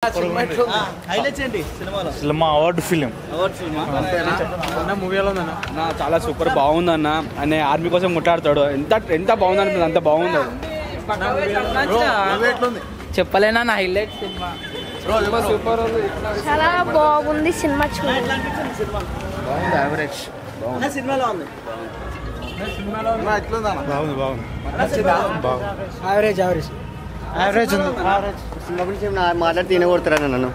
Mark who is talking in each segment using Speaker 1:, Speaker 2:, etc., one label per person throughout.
Speaker 1: Highlights ఏంటి సినిమాలో
Speaker 2: cinema award film
Speaker 1: award cinema
Speaker 3: అన్న చాలా సూపర్ బాగుంది అన్న అనే ఆర్మీ కోసం కొట్లాడతాడు ఎంత ఎంత బాగుంది అనిపిస్తుంది అంత బాగుంది అది.
Speaker 4: చెప్పలేనా నా హైలైట్ సినిమా సూపర్
Speaker 5: చాలా బాగుంది సినిమా చూడండి
Speaker 1: ఎట్లా అనిపించింది సినిమా అన్న సినిమాలో ఉంది
Speaker 2: బాగుంది బాగుంది
Speaker 1: అన్న సినిమాలో ఉంది.
Speaker 2: యావరేజ్ యావరేజ్ యావరేజ్ ఉంది
Speaker 6: మాట్లాడి తినగొడతారా నన్ను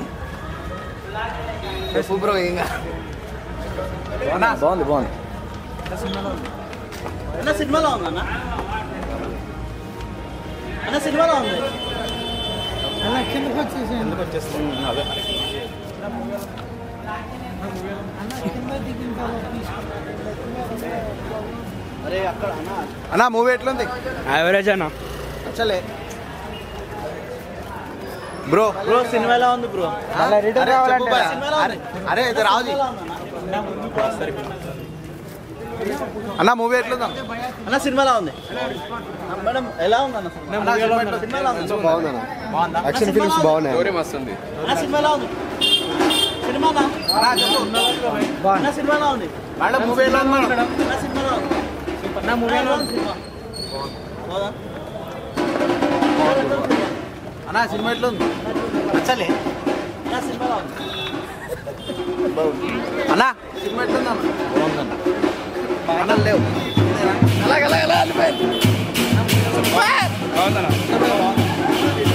Speaker 3: బాగుంది బాగుంది
Speaker 1: అన్న సినిమాలో ఉంది అన్న అన్న సినిమాలో ఉంది
Speaker 6: అన్నా మూవీ ఎట్లుంది
Speaker 3: యావరేజ్ అన్న
Speaker 6: చలే బ్రో
Speaker 1: బ్రో సినిమాలో ఉంది బ్రో
Speaker 6: అరే చెప్పు భయ్యా.
Speaker 1: సినిమాలో ఉంది
Speaker 6: అరే ఇది రావుది
Speaker 1: సినిమాలో ఉంది అన్న.
Speaker 6: అన్న మూవీ ఎట్లుందా
Speaker 1: అన్న సినిమాలో ఉంది మేడం ఎలా ఉంది అన్న సినిమా? సినిమాలో ఉంది
Speaker 6: బాగుందన్న యాక్షన్ ఫిల్మ్స్ బాగున్నాయి
Speaker 1: అన్న సినిమాలో ఉంది సినిమాలో అన్న సినిమాలో ఉంది
Speaker 6: మేడం మూవీ ఎట్లా ఉంది మేడం
Speaker 1: అన్న సినిమాలో ఉంది అన్న మూవీలో ఉంది సినిమా బాగుందా?
Speaker 6: అన్న సినిమా ఎట్లుంది నచ్చలే
Speaker 1: అన్న సినిమాలో ఉంది
Speaker 6: అన్న సినిమా ఎట్లుందన్న బాగుందన్న బాగా లేవు అలాగే అలాగే అలాగే
Speaker 3: బాగుందన్న